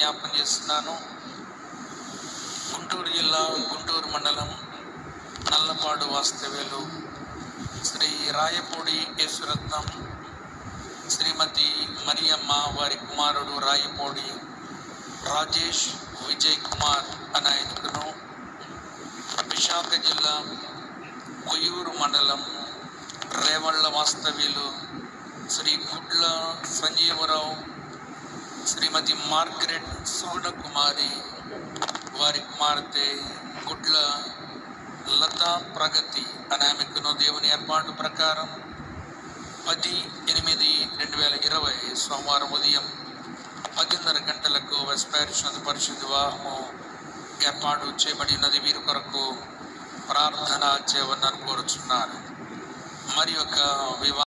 జ్ఞాపకం చేస్తున్నాను గుంటూరు జిల్లా గుంటూరు మండలం నల్లపాడు వాస్తవ్యులు శ్రీ రాయపూడి యేసురత్నం శ్రీమతి మరియమ్మ వారి కుమారుడు రాయపూడి రాజేష్ విజయ్ కుమార్ అనే ఆయనకును విశాఖ జిల్లా కొయ్యూరు మండలం రేవళ్ళ వాస్తవ్యులు శ్రీ గుడ్ల సంజీవరావు శ్రీమతి మార్గరెట్ సుగుణకుమారి వారి కుమార్తె గుడ్ల లతా ప్రగతి అనే ఆమెకును దేవుని ఏర్పాటు ప్రకారం పది ఎనిమిది రెండు వేల ఇరవై సోమవారం ఉదయం పదిన్నర గంటలకు వెస్పైర్షన్ పరిశుద్ధ వివాహము ఏర్పాటు చేయబడినది వీరి కొరకు ప్రార్థన చేయవని కోరుచున్నాను మరి యొక్క వివాహ